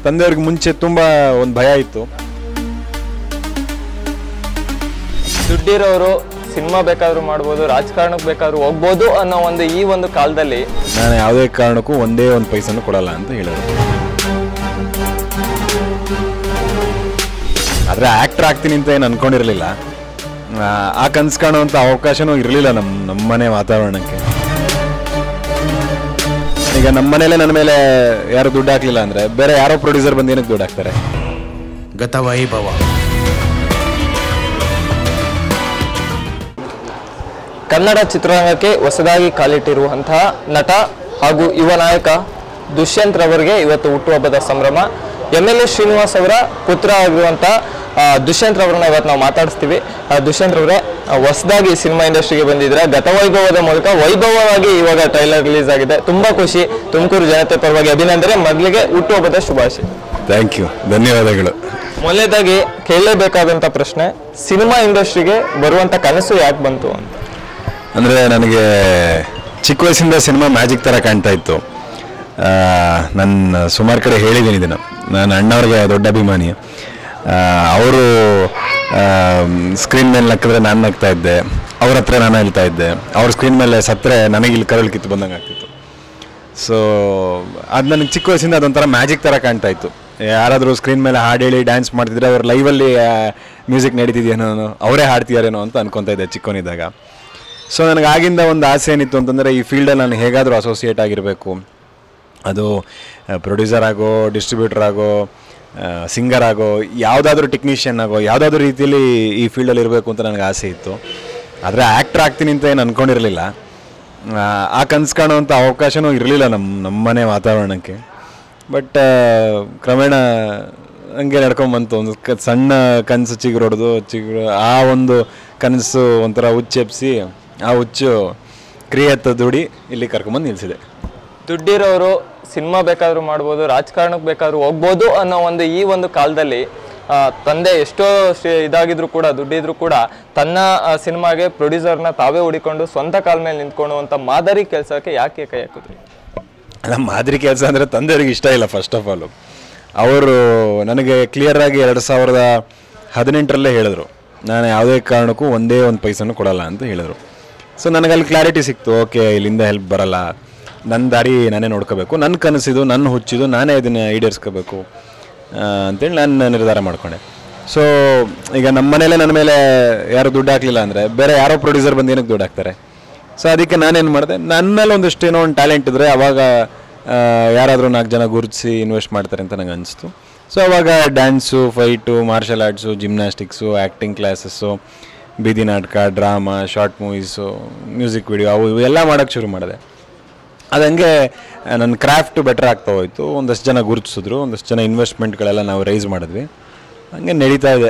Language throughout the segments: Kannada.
ತಂದೆಯವ್ರಿಗೆ ಮುಂಚೆ ತುಂಬ ಒಂದು ಭಯ ಇತ್ತು ದುಡ್ಡಿರೋರು ಸಿನಿಮಾ ಬೇಕಾದ್ರೂ ಮಾಡ್ಬೋದು ರಾಜಕಾರಣಕ್ಕೆ ಬೇಕಾದ್ರೂ ಹೋಗ್ಬೋದು ಅನ್ನೋ ಒಂದು ಈ ಒಂದು ಕಾಲದಲ್ಲಿ ನಾನು ಯಾವುದೇ ಕಾರಣಕ್ಕೂ ಒಂದೇ ಒಂದು ಪೈಸನ್ನು ಕೊಡಲ್ಲ ಅಂತ ಹೇಳಿದ್ರು ಆದರೆ ಆ್ಯಕ್ಟ್ರ್ ಆಗ್ತೀನಿ ಅಂತ ಏನು ಅನ್ಕೊಂಡಿರಲಿಲ್ಲ ಆ ಕನ್ಸು ಕಾಣುವಂಥ ಅವಕಾಶನೂ ಇರಲಿಲ್ಲ ನಮ್ಮ ನಮ್ಮನೆ ವಾತಾವರಣಕ್ಕೆ ಈಗ ನಮ್ಮ ಮನೇಲೆ ನನ್ನ ಮೇಲೆ ಯಾರು ದುಡ್ಡು ಹಾಕ್ಲಿಲ್ಲ ಅಂದರೆ ಬೇರೆ ಯಾರೋ ಪ್ರೊಡ್ಯೂಸರ್ ಬಂದು ಏನಕ್ಕೆ ದುಡ್ಡು ಹಾಕ್ತಾರೆ ಗತವೈಭವ ಕನ್ನಡ ಚಿತ್ರರಂಗಕ್ಕೆ ಹೊಸದಾಗಿ ಕಾಲಿಟ್ಟಿರುವಂತಹ ನಟ ಹಾಗೂ ಯುವ ನಾಯಕ ದುಷ್ಯಂತ್ ರವರಿಗೆ ಇವತ್ತು ಹುಟ್ಟುಹಬ್ಬದ ಸಂಭ್ರಮ ಎಮ್ ಎಲ್ ಎ ಶ್ರೀನಿವಾಸ್ ಅವರ ಪುತ್ರ ಆಗಿರುವಂಥ ದುಷ್ಯಂತ್ ರವರನ್ನ ಇವತ್ತು ನಾವು ಮಾತಾಡಿಸ್ತೀವಿ ಆ, ದುಷ್ಯಂತ್ ರವರೇ ಹೊಸದಾಗಿ ಸಿನಿಮಾ ಇಂಡಸ್ಟ್ರಿಗೆ ಬಂದಿದ್ರೆ ಗತವೈಭವದ ಮೂಲಕ ವೈಭವವಾಗಿ ಇವಾಗ ಟ್ರೈಲರ್ ರಿಲೀಸ್ ಆಗಿದೆ ತುಂಬಾ ಖುಷಿ ತುಮಕೂರು ಜನತೆ ಪರವಾಗಿ ಅಭಿನಂದನೆ ಮೊದಲಿಗೆ ಹುಟ್ಟುಹಬ್ಬದ ಶುಭಾಶಯ ಥ್ಯಾಂಕ್ ಯು ಧನ್ಯವಾದಗಳು ಮೊದಲನೇದಾಗಿ ಕೇಳಲೇಬೇಕಾದಂಥ ಪ್ರಶ್ನೆ ಸಿನಿಮಾ ಇಂಡಸ್ಟ್ರಿಗೆ ಬರುವಂಥ ಕನಸು ಯಾಕೆ ಬಂತು ಅಂತ ಅಂದರೆ ನನಗೆ ಚಿಕ್ಕ ವಯಸ್ಸಿಂದ ಸಿನಿಮಾ ಮ್ಯಾಜಿಕ್ ಥರ ಕಾಣ್ತಾ ಇತ್ತು ನನ್ನ ಸುಮಾರು ಕಡೆ ಹೇಳಿದ್ದೀನಿ ಇದನ್ನು ನಾನು ಅಣ್ಣವ್ರಿಗೆ ದೊಡ್ಡ ಅಭಿಮಾನಿ ಅವರು ಸ್ಕ್ರೀನ್ ಮೇಲೆ ನಕ್ಕಿದ್ರೆ ನಾನು ನಗ್ತಾ ಇದ್ದೆ ಅವ್ರ ಹತ್ರ ನಾನು ಹೇಳ್ತಾ ಇದ್ದೆ ಅವ್ರ ಸ್ಕ್ರೀನ್ ಮೇಲೆ ಸತ್ತರೆ ನನಗೆ ಇಲ್ಲಿ ಕರಳು ಕಿತ್ತು ಬಂದಂಗೆ ಆಗ್ತಿತ್ತು ಸೊ ಅದು ನನಗೆ ಚಿಕ್ಕ ವಯಸ್ಸಿಂದ ಅದೊಂಥರ ಮ್ಯಾಜಿಕ್ ಥರ ಕಾಣ್ತಾ ಇತ್ತು ಯಾರಾದರೂ ಸ್ಕ್ರೀನ್ ಮೇಲೆ ಹಾಡು ಹೇಳಿ ಡ್ಯಾನ್ಸ್ ಮಾಡ್ತಿದ್ರೆ ಅವ್ರು ಲೈವಲ್ಲಿ ಮ್ಯೂಸಿಕ್ ನಡೀತಿದೆಯೇನೋ ಅವರೇ ಹಾಡ್ತಿದಾರೇನೋ ಅಂತ ಅನ್ಕೊತಾ ಇದ್ದೆ ಚಿಕ್ಕವನಿದ್ದಾಗ ಸೊ ನನಗೆ ಆಗಿಂದ ಒಂದು ಆಸೆ ಏನಿತ್ತು ಅಂತಂದರೆ ಈ ಫೀಲ್ಡಲ್ಲಿ ನಾನು ಹೇಗಾದರೂ ಅಸೋಸಿಯೇಟ್ ಆಗಿರಬೇಕು ಅದು ಪ್ರೊಡ್ಯೂಸರ್ ಆಗೋ ಡಿಸ್ಟ್ರಿಬ್ಯೂಟರ್ ಆಗೋ ಸಿಂಗರ್ ಆಗೋ ಯಾವುದಾದ್ರೂ ಟೆಕ್ನಿಷಿಯನ್ ಆಗೋ ಯಾವುದಾದ್ರೂ ರೀತಿಯಲ್ಲಿ ಈ ಫೀಲ್ಡಲ್ಲಿ ಇರಬೇಕು ಅಂತ ನನಗೆ ಆಸೆ ಇತ್ತು ಆದರೆ ಆ್ಯಕ್ಟ್ರ್ ಆಗ್ತೀನಿ ಅಂತ ಏನು ಅಂದ್ಕೊಂಡಿರಲಿಲ್ಲ ಆ ಕನ್ಸು ಕಾಣುವಂಥ ಅವಕಾಶನೂ ಇರಲಿಲ್ಲ ನಮ್ಮ ನಮ್ಮನೆ ವಾತಾವರಣಕ್ಕೆ ಬಟ್ ಕ್ರಮೇಣ ಹಂಗೆ ನಡ್ಕೊಂಬಂತು ಒಂದು ಕ ಸಣ್ಣ ಕನಸು ಚಿಗುರೊಡೆದು ಚಿಗುರು ಆ ಒಂದು ಕನಸು ಒಂಥರ ಹುಚ್ಚೆಪ್ಸಿ ಆ ಹುಚ್ಚು ಕ್ರಿಯೆತ್ತ ದುಡಿ ಇಲ್ಲಿ ಕರ್ಕೊಂಬಂದು ನಿಲ್ಲಿಸಿದೆ ದುಡ್ಡಿರೋರು ಸಿನಿಮಾ ಬೇಕಾದ್ರೂ ಮಾಡ್ಬೋದು ರಾಜಕಾರಣಕ್ಕೆ ಬೇಕಾದ್ರೂ ಹೋಗ್ಬೋದು ಅನ್ನೋ ಒಂದು ಈ ಒಂದು ಕಾಲದಲ್ಲಿ ಆ, ತಂದೆ ಎಷ್ಟೋ ಶ್ರೀ- ಇದಾಗಿದ್ರು ಕೂಡ ದುಡ್ಡಿದ್ರು ಕೂಡ ತನ್ನ ಆ, ಸಿನಿಮಾಗೆ ಪ್ರೊಡ್ಯೂಸರ್ನ ತಾವೇ ಹುಡಿಕೊಂಡು ಸ್ವಂತ ಕಾಲ ಮೇಲೆ ನಿಂತ್ಕೊಳ್ಳುವಂಥ ಮಾದರಿ ಕೆಲಸಕ್ಕೆ ಯಾಕೆ ಕೈ ಹಾಕಿದ್ರಿ ನಮ್ಮ ಮಾದರಿ ಕೆಲಸ ಅಂದರೆ ತಂದೆಯವ್ರಿಗೆ ಇಷ್ಟ ಇಲ್ಲ ಫಸ್ಟ್ ಆಫ್ ಆಲು ಅವರು ನನಗೆ ಕ್ಲಿಯರಾಗಿ ಎರಡು ಸಾವಿರದ ಹದಿನೆಂಟರಲ್ಲೇ ಹೇಳಿದ್ರು ನಾನು ಯಾವುದೇ ಕಾರಣಕ್ಕೂ ಒಂದೇ ಒಂದು ಪೈಸನ್ನು ಕೊಡಲ್ಲ ಅಂತ ಹೇಳಿದ್ರು ಸೊ ನನಗೆ ಅಲ್ಲಿ ಕ್ಲಾರಿಟಿ ಸಿಕ್ತು ಓಕೆ ಇಲ್ಲಿಂದ ಹೆಲ್ಪ್ ಬರಲ್ಲ ನನ್ನ ದಾರಿ ನಾನೇ ನೋಡ್ಕೋಬೇಕು ನನ್ನ ಕನಸಿದು ನನ್ನ ಹುಚ್ಚಿದು ನಾನೇ ಇದನ್ನು ಈಡೇರಿಸ್ಕೋಬೇಕು ಆ, ಅಂತೇಳಿ ನಾನು ನಿರ್ಧಾರ ಮಾಡ್ಕೊಂಡೆ ಸೊ ಈಗ ನಮ್ಮ ಮನೇಲೆ ನನ್ನ ಮೇಲೆ ಯಾರು ದುಡ್ಡು ಹಾಕ್ಲಿಲ್ಲ ಅಂದರೆ ಬೇರೆ ಯಾರೋ ಪ್ರೊಡ್ಯೂಸರ್ ಬಂದು ಏನಕ್ಕೆ ದುಡ್ಡು ಹಾಕ್ತಾರೆ ಸೊ ಅದಕ್ಕೆ ನಾನೇನು ಮಾಡಿದೆ ನನ್ನಲ್ಲಿ ಒಂದಷ್ಟು ಏನೋ ಒಂದು ಟ್ಯಾಲೆಂಟ್ ಇದ್ದರೆ ಅವಾಗ ಯಾರಾದರೂ ನಾಲ್ಕು ಜನ ಗುರುತಿಸಿ ಇನ್ವೆಸ್ಟ್ ಮಾಡ್ತಾರೆ ಅಂತ ನಂಗೆ ಅನಿಸ್ತು ಸೊ ಅವಾಗ dance fight martial arts gymnastics acting classes ಬೀದಿ ನಾಟಕ drama short movies music video ಅವು ಇವು ಎಲ್ಲ ಮಾಡೋಕ್ಕೆ ಶುರು ಮಾಡಿದೆ ಅದು ಹಂಗೆ ನನ್ನ ಕ್ರಾಫ್ಟ್ ಬೆಟರ್ ಆಗ್ತಾ ಹೋಯಿತು ಒಂದಷ್ಟು ಜನ ಗುರುತಿಸಿದ್ರು ಒಂದಷ್ಟು ಜನ ಇನ್ವೆಸ್ಟ್ಮೆಂಟ್ಗಳೆಲ್ಲ ನಾವು ರೈಸ್ ಮಾಡಿದ್ವಿ ಹಂಗೆ ನಡೀತಾ ಇದೆ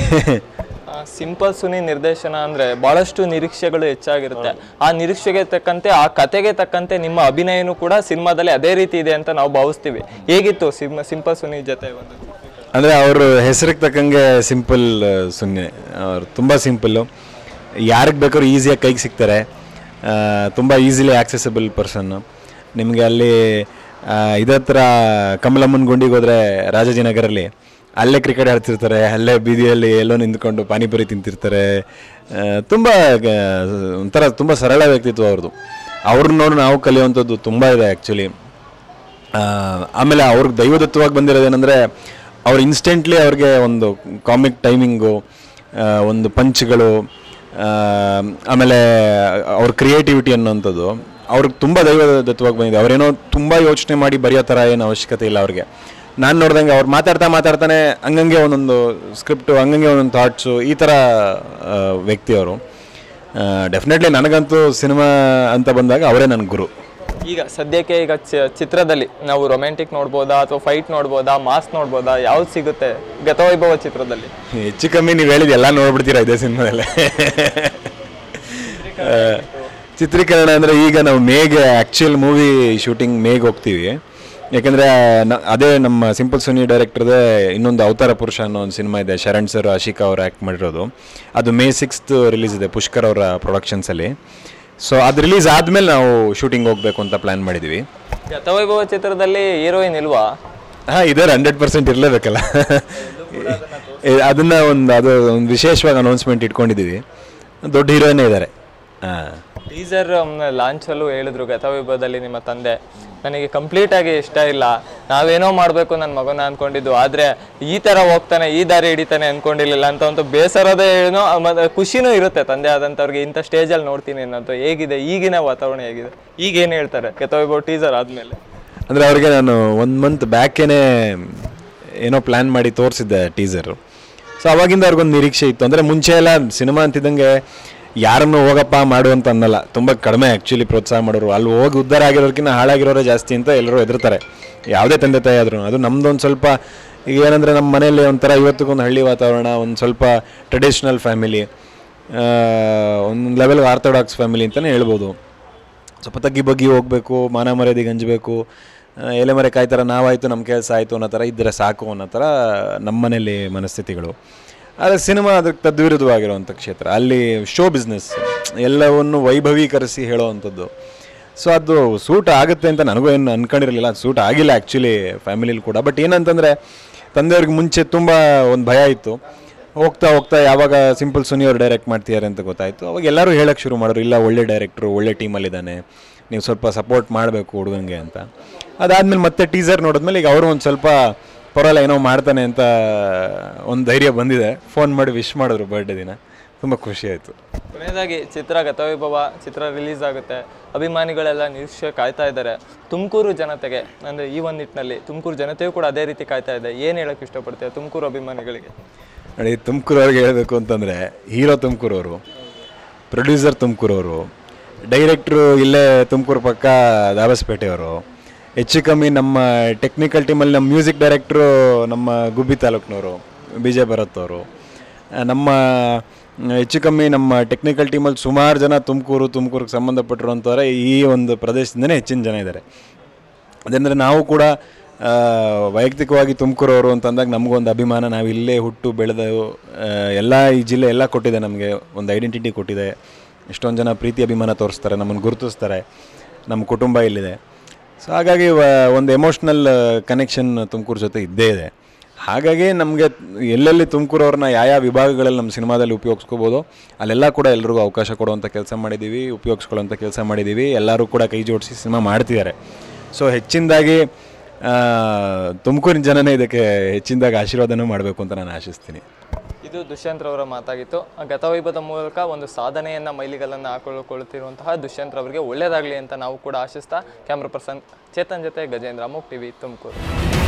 ಸಿಂಪಲ್ ಸುನಿ ನಿರ್ದೇಶನ ಅಂದ್ರೆ ಬಹಳಷ್ಟು ನಿರೀಕ್ಷೆಗಳು ಹೆಚ್ಚಾಗಿರುತ್ತೆ ಆ ನಿರೀಕ್ಷೆಗೆ ತಕ್ಕಂತೆ ಆ ಕತೆಗೆ ತಕ್ಕಂತೆ ನಿಮ್ಮ ಅಭಿನಯನೂ ಕೂಡ ಸಿನಿಮಾದಲ್ಲಿ ಅದೇ ರೀತಿ ಇದೆ ಅಂತ ನಾವು ಭಾವಿಸ್ತೀವಿ ಹೇಗಿತ್ತು ಸಿಮ್ ಸಿಂಪಲ್ ಸುನಿ ಜೊತೆ ಒಂದು ಅಂದರೆ ಅವರು ಹೆಸರಿಗೆ ತಕ್ಕಂಗೆ ಸಿಂಪಲ್ ಸುಮ್ಮನೆ ಅವ್ರು ತುಂಬ ಸಿಂಪಲ್ಲು ಯಾರಿಗೆ ಬೇಕಾದ್ರೂ ಈಸಿಯಾಗಿ ಕೈಗೆ ಸಿಗ್ತಾರೆ ತುಂಬ ಈಸಿಲಿ ಆಕ್ಸೆಸಿಬಲ್ ಪರ್ಸನ್ನು ನಿಮಗೆ ಅಲ್ಲಿ ಇದತ್ರ ಕಮಲಮ್ಮನ ಗುಂಡಿಗೆ ಹೋದರೆ ರಾಜಾಜಿನಗರಲ್ಲಿ ಅಲ್ಲೇ ಕ್ರಿಕೆಟ್ ಆಡ್ತಿರ್ತಾರೆ ಅಲ್ಲೇ ಬೀದಿಯಲ್ಲಿ ಎಲ್ಲೋ ನಿಂತ್ಕೊಂಡು ಪಾನಿಪುರಿ ತಿಂತಿರ್ತಾರೆ ತುಂಬ ಒಂಥರ ತುಂಬ ಸರಳ ವ್ಯಕ್ತಿತ್ವ ಅವ್ರದ್ದು ಅವ್ರನ್ನ ನೋಡಿ ನಾವು ಕಲಿಯುವಂಥದ್ದು ತುಂಬ ಇದೆ ಆ್ಯಕ್ಚುಲಿ ಆ, ಆಮೇಲೆ ಅವ್ರಿಗೆ ದೈವದತ್ತವಾಗಿ ಬಂದಿರೋದೇನೆಂದರೆ ಅವ್ರು ಇನ್ಸ್ಟೆಂಟ್ಲಿ ಅವ್ರಿಗೆ ಒಂದು ಕಾಮಿಕ್ ಟೈಮಿಂಗು ಒಂದು ಪಂಚ್ಗಳು ಆ, ಆಮೇಲೆ ಅವ್ರ ಕ್ರಿಯೇಟಿವಿಟಿ ಅನ್ನೋಂಥದ್ದು ಅವ್ರಿಗೆ ತುಂಬ ದೈವದತ್ತವಾಗಿ ಬಂದಿದೆ ಅವರೇನೋ ತುಂಬ ಯೋಚನೆ ಮಾಡಿ ಬರೆಯೋ ಥರ ಏನು ಅವಶ್ಯಕತೆ ಇಲ್ಲ ಅವ್ರಿಗೆ ನಾನು ನೋಡ್ದಂಗೆ ಅವ್ರು ಮಾತಾಡ್ತಾ ಮಾತಾಡ್ತಾನೆ ಹಂಗಂಗೆ ಒಂದೊಂದು ಸ್ಕ್ರಿಪ್ಟು ಹಂಗಂಗೆ ಒಂದೊಂದು ಥಾಟ್ಸು ಈ ಥರ ಆ, ವ್ಯಕ್ತಿ ಅವರು ಡೆಫಿನೆಟ್ಲಿ ನನಗಂತೂ ಸಿನಿಮಾ ಅಂತ ಬಂದಾಗ ಅವರೇ ನನ್ನ ಗುರು ಈಗ ಸದ್ಯಕ್ಕೆ ಈಗ ಚಿ- ಚಿತ್ರದಲ್ಲಿ ನಾವು ರೊಮ್ಯಾಂಟಿಕ್ ನೋಡ್ಬೋದಾ ಅಥವಾ ಫೈಟ್ ನೋಡ್ಬೋದಾ ಮಾಸ್ ನೋಡ್ಬೋದಾ ಯಾವ್ದು ಸಿಗುತ್ತೆ ಗತವೈಭವ ಚಿತ್ರದಲ್ಲಿ ಹೆಚ್ಚು ಕಮ್ಮಿ ನೀವು ಹೇಳಿದ ಎಲ್ಲ ನೋಡ್ಬಿಡ್ತೀರಾ ಇದೇ ಸಿನಿಮಾದಲ್ಲೇ ಚಿತ್ರೀಕರಣ ಅಂದರೆ ಈಗ ನಾವು ಮೇಗೆ ಆ್ಯಕ್ಚುಯಲ್ ಮೂವಿ ಶೂಟಿಂಗ್ ಮೇಗ್ ಹೋಗ್ತೀವಿ ಯಾಕಂದರೆ ಅದೇ ನಮ್ಮ ಸಿಂಪಲ್ ಸುನಿ ಡೈರೆಕ್ಟರ್ದೇ ಇನ್ನೊಂದು ಅವತಾರ ಪುರುಷ ಅನ್ನೋ ಒಂದು ಸಿನಿಮಾ ಇದೆ ಶರಣ್ ಸರ್ ಆಶಿಕಾ ಅವರು ಆ್ಯಕ್ಟ್ ಮಾಡಿರೋದು ಅದು ಮೇ ಸಿಕ್ಸ್ತ್ ರಿಲೀಸ್ ಇದೆ ಪುಷ್ಕರ್ ಅವರ ಪ್ರೊಡಕ್ಷನ್ಸಲ್ಲಿ ಸೊ ಅದು ರಿಲೀಸ್ ಆದಮೇಲೆ ನಾವು ಶೂಟಿಂಗ್ ಹೋಗಬೇಕು ಅಂತ ಪ್ಲ್ಯಾನ್ ಮಾಡಿದ್ದೀವಿ ಗತವೈಭವ ಚಿತ್ರದಲ್ಲಿ ಹೀರೋಯಿನ್ ಇಲ್ವಾ ಹಾಂ ಇದ್ದಾರೆ ಹಂಡ್ರೆಡ್ ಪರ್ಸೆಂಟ್ ಇರಲೇಬೇಕಲ್ಲ ಅದನ್ನು ಒಂದು ಅದು ಒಂದು ವಿಶೇಷವಾಗಿ ಅನೌನ್ಸ್ಮೆಂಟ್ ಇಟ್ಕೊಂಡಿದ್ದೀವಿ ದೊಡ್ಡ ಹೀರೋಯಿನೇ ಇದ್ದಾರೆ ಹಾಂ ಟೀಸರ್ ಲಾಂಚಲ್ಲೂ ಹೇಳಿದ್ರು ಗತವೈಭವದಲ್ಲಿ ನಿಮ್ಮ ತಂದೆ ನನಗೆ ಕಂಪ್ಲೀಟ್ ಆಗಿ ಇಷ್ಟ ಇಲ್ಲ ನಾವೇನೋ ಮಾಡಬೇಕು ನನ್ನ ಮಗನ ಅನ್ಕೊಂಡಿದ್ದು ಆದರೆ ಈ ಥರ ಹೋಗ್ತಾನೆ ಈ ದಾರಿ ಹಿಡಿತಾನೆ ಅನ್ಕೊಂಡಿರ್ಲಿಲ್ಲ ಅಂತ ಒಂದು ಬೇಸರದ ಏನೋ ಮತ್ತೆ ಖುಷಿನೂ ಇರುತ್ತೆ ತಂದೆ ಆದಂಥವ್ರಿಗೆ ಇಂಥ ಸ್ಟೇಜಲ್ಲಿ ನೋಡ್ತೀನಿ ಅನ್ನೋದು ಹೇಗಿದೆ ಈಗಿನ ವಾತಾವರಣ ಹೇಗಿದೆ ಈಗ ಏನು ಹೇಳ್ತಾರೆ ಗತವೈಭವ ಟೀಸರ್ ಆದಮೇಲೆ ಅಂದರೆ ಅವ್ರಿಗೆ ನಾನು ಒಂದು ಮಂತ್ ಬ್ಯಾಕೇನೆ ಏನೋ ಪ್ಲ್ಯಾನ್ ಮಾಡಿ ತೋರಿಸಿದ್ದೆ ಟೀಸರು ಸೊ ಅವಾಗಿಂದ ಅವ್ರಿಗೊಂದು ನಿರೀಕ್ಷೆ ಇತ್ತು ಅಂದರೆ ಮುಂಚೆ ಎಲ್ಲ ಸಿನಿಮಾ ಅಂತಿದ್ದಂಗೆ ಯಾರನ್ನು ಹೋಗಪ್ಪ ಮಾಡು ಅಂತ ಅನ್ನಲ್ಲ ತುಂಬ ಕಡಿಮೆ ಆ್ಯಕ್ಚುಲಿ ಪ್ರೋತ್ಸಾಹ ಮಾಡೋರು ಅಲ್ಲಿ ಹೋಗಿ ಉದ್ಧಾರ ಆಗಿರೋರ್ಕಿಂತ ಹಾಳಾಗಿರೋರೇ ಜಾಸ್ತಿ ಅಂತ ಎಲ್ಲರೂ ಹೆದರ್ತಾರೆ ಯಾವುದೇ ತಂದೆ ತಾಯಿ ಆದ್ರೂ ಅದು ನಮ್ದೊಂದು ಸ್ವಲ್ಪ ಈಗ ಏನಂದರೆ ನಮ್ಮ ಮನೇಲಿ ಒಂಥರ ಇವತ್ತಿಗೊಂದು ಹಳ್ಳಿ ವಾತಾವರಣ ಒಂದು ಸ್ವಲ್ಪ ಟ್ರೆಡಿಷ್ನಲ್ ಫ್ಯಾಮಿಲಿ ಒಂದು ಲೆವೆಲ್ ಆರ್ಥೋಡಾಕ್ಸ್ ಫ್ಯಾಮಿಲಿ ಅಂತಲೇ ಹೇಳ್ಬೋದು ಸ್ವಲ್ಪ ತಗ್ಗಿ ಬಗ್ಗಿ ಹೋಗಬೇಕು ಮಾನ ಮರ್ಯಾದೆಗೆ ಹಂಜಬೇಕು ಎಲೆ ಮರೆ ಕಾಯ್ತಾರ ನಾವಾಯಿತು ನಮ್ಮ ಕೆಲಸ ಆಯಿತು ಅನ್ನೋ ಥರ ಇದ್ದರೆ ಸಾಕು ಅನ್ನೋ ಥರ ನಮ್ಮ ಮನೇಲಿ ಮನಸ್ಥಿತಿಗಳು ಆದರೆ ಸಿನಿಮಾ ಅದಕ್ಕೆ ತದ್ವಿರುದ್ಧವಾಗಿರುವಂಥ ಕ್ಷೇತ್ರ ಅಲ್ಲಿ ಶೋ ಬಿಸ್ನೆಸ್ ಎಲ್ಲವನ್ನು ವೈಭವೀಕರಿಸಿ ಹೇಳೋವಂಥದ್ದು ಸೊ ಅದು ಸೂಟ್ ಆಗುತ್ತೆ ಅಂತ ನನಗೂ ಏನು ಅನ್ಕೊಂಡಿರಲಿಲ್ಲ ಅದು ಸೂಟ್ ಆಗಿಲ್ಲ ಆ್ಯಕ್ಚುಲಿ ಫ್ಯಾಮಿಲಿಲಿ ಕೂಡ ಬಟ್ ಏನಂತಂದರೆ ತಂದೆಯವ್ರಿಗೆ ಮುಂಚೆ ತುಂಬ ಒಂದು ಭಯ ಇತ್ತು ಹೋಗ್ತಾ ಹೋಗ್ತಾ ಯಾವಾಗ ಸಿಂಪಲ್ ಸುನಿ ಅವ್ರು ಡೈರೆಕ್ಟ್ ಮಾಡ್ತಿದ್ದಾರೆ ಅಂತ ಗೊತ್ತಾಯಿತು ಅವಾಗ ಎಲ್ಲರೂ ಹೇಳಕ್ಕೆ ಶುರು ಮಾಡೋರು ಇಲ್ಲ ಒಳ್ಳೆ ಡೈರೆಕ್ಟ್ರು ಒಳ್ಳೆ ಟೀಮಲ್ಲಿದ್ದಾನೆ ನೀವು ಸ್ವಲ್ಪ ಸಪೋರ್ಟ್ ಮಾಡಬೇಕು ಹುಡುಗಂಗೆ ಅಂತ ಅದಾದಮೇಲೆ ಮತ್ತೆ ಟೀಸರ್ ನೋಡಿದ್ಮೇಲೆ ಈಗ ಅವರು ಒಂದು ಸ್ವಲ್ಪ ಪರವಾಗಿಲ್ಲ ಏನೋ ಮಾಡ್ತಾನೆ ಅಂತ ಒಂದು ಧೈರ್ಯ ಬಂದಿದೆ ಫೋನ್ ಮಾಡಿ ವಿಶ್ ಮಾಡಿದ್ರು ಬರ್ಡೇ ದಿನ ತುಂಬ ಖುಷಿ ಆಯಿತು ಕೊನೆಯದಾಗಿ ಚಿತ್ರ ಗತವೈಭವ ಚಿತ್ರ ರಿಲೀಸ್ ಆಗುತ್ತೆ ಅಭಿಮಾನಿಗಳೆಲ್ಲ ನಿರೀಕ್ಷೆ ಕಾಯ್ತಾ ಇದ್ದಾರೆ ತುಮಕೂರು ಜನತೆಗೆ ಅಂದರೆ ಈ ಒಂದು ನಿಟ್ಟಿನಲ್ಲಿ ತುಮಕೂರು ಜನತೆಯೂ ಕೂಡ ಅದೇ ರೀತಿ ಕಾಯ್ತಾ ಇದೆ ಏನು ಹೇಳಕ್ಕೆ ಇಷ್ಟಪಡ್ತೀವಿ ತುಮಕೂರು ಅಭಿಮಾನಿಗಳಿಗೆ ನೋಡಿ ತುಮಕೂರವ್ರಿಗೆ ಹೇಳಬೇಕು ಅಂತಂದರೆ ಹೀರೋ ತುಮಕೂರವರು ಪ್ರೊಡ್ಯೂಸರ್ ತುಮಕೂರವರು ಡೈರೆಕ್ಟ್ರು ಇಲ್ಲೇ ತುಮಕೂರು ಪಕ್ಕ ದಾಬಸ್ಪೇಟೆಯವರು ಹೆಚ್ಚು ಕಮ್ಮಿ ನಮ್ಮ ಟೆಕ್ನಿಕಲ್ ಟೀಮಲ್ಲಿ ನಮ್ಮ ಮ್ಯೂಸಿಕ್ ಡೈರೆಕ್ಟ್ರು ನಮ್ಮ ಗುಬ್ಬಿ ತಾಲೂಕಿನವರು ಬಿ ಜೆ ಭರತ್ ಅವರು ಆ, ನಮ್ಮ ಮ್, ಹೆಚ್ಚು ಕಮ್ಮಿ ನಮ್ಮ ಟೆಕ್ನಿಕಲ್ ಟೀಮಲ್ಲಿ ಸುಮಾರು ಜನ ತುಮಕೂರು ತುಮಕೂರಿಗೆ ಸಂಬಂಧಪಟ್ಟಿರುವಂಥವ್ರೆ ಈ ಒಂದು ಪ್ರದೇಶದಿಂದನೇ ಹೆಚ್ಚಿನ ಜನ ಇದ್ದಾರೆ ಅದಂದರೆ ನಾವು ಕೂಡ ಆ, ವೈಯಕ್ತಿಕವಾಗಿ ತುಮಕೂರವರು ಅಂತಂದಾಗ ನಮಗೊಂದು ಅಭಿಮಾನ ನಾವು ಇಲ್ಲೇ ಹುಟ್ಟು ಬೆಳೆದು ಎಲ್ಲ ಈ ಜಿಲ್ಲೆ ಎಲ್ಲ ಕೊಟ್ಟಿದೆ ನಮಗೆ ಒಂದು ಐಡೆಂಟಿಟಿ ಕೊಟ್ಟಿದೆ ಎಷ್ಟೊಂದು ಜನ ಪ್ರೀತಿ ಅಭಿಮಾನ ತೋರಿಸ್ತಾರೆ ನಮ್ಮನ್ನು ಗುರುತಿಸ್ತಾರೆ ನಮ್ಮ ಕುಟುಂಬ ಇಲ್ಲಿದೆ ಸೊ ಹಾಗಾಗಿ ವ- ಒಂದು ಎಮೋಷ್ನಲ್ ಕನೆಕ್ಷನ್ ತುಮಕೂರು ಜೊತೆ ಇದ್ದೇ ಇದೆ ಹಾಗಾಗಿ ನಮಗೆ ಎಲ್ಲೆಲ್ಲಿ ತುಮಕೂರವ್ರನ್ನ ಯಾವ ಯಾವ ವಿಭಾಗಗಳಲ್ಲಿ ನಮ್ಮ ಸಿನಿಮಾದಲ್ಲಿ ಉಪಯೋಗಿಸ್ಕೋಬೋದು ಅಲ್ಲೆಲ್ಲ ಕೂಡ ಎಲ್ರಿಗೂ ಅವಕಾಶ ಕೊಡುವಂಥ ಕೆಲಸ ಮಾಡಿದ್ದೀವಿ ಉಪಯೋಗಿಸ್ಕೊಳ್ಳೋಂಥ ಕೆಲಸ ಮಾಡಿದ್ದೀವಿ ಎಲ್ಲರೂ ಕೂಡ ಕೈ ಜೋಡಿಸಿ ಸಿನಿಮಾ ಮಾಡ್ತಿದ್ದಾರೆ ಸೊ ಹೆಚ್ಚಿನದಾಗಿ ತುಮಕೂರಿನ ಜನನೇ ಇದಕ್ಕೆ ಹೆಚ್ಚಿನದಾಗಿ ಆಶೀರ್ವಾದನೂ ಮಾಡಬೇಕು ಅಂತ ನಾನು ಆಶಿಸ್ತೀನಿ ಇದು ದುಷ್ಯಂತ್ರವರ ಮಾತಾಗಿತ್ತು ಆ ಗತವೈಭವದ ಮೂಲಕ ಒಂದು ಸಾಧನೆಯನ್ನ ಮೈಲಿಗಲ್ಲನ್ನು ಹಾಕೊಳ್ಳುಕೊಳ್ಳುತ್ತಿರುವಂತಹ ದುಷ್ಯಂತ್ರ ಅವರಿಗೆ ಒಳ್ಳೆಯದಾಗಲಿ ಅಂತ ನಾವು ಕೂಡ ಆಶಿಸ್ತಾ ಕ್ಯಾಮ್ರಾ ಪರ್ಸನ್ ಚೇತನ್ ಜೊತೆ ಗಜೇಂದ್ರ ಅಮೋಕ್ ಟಿವಿ ತುಮಕೂರು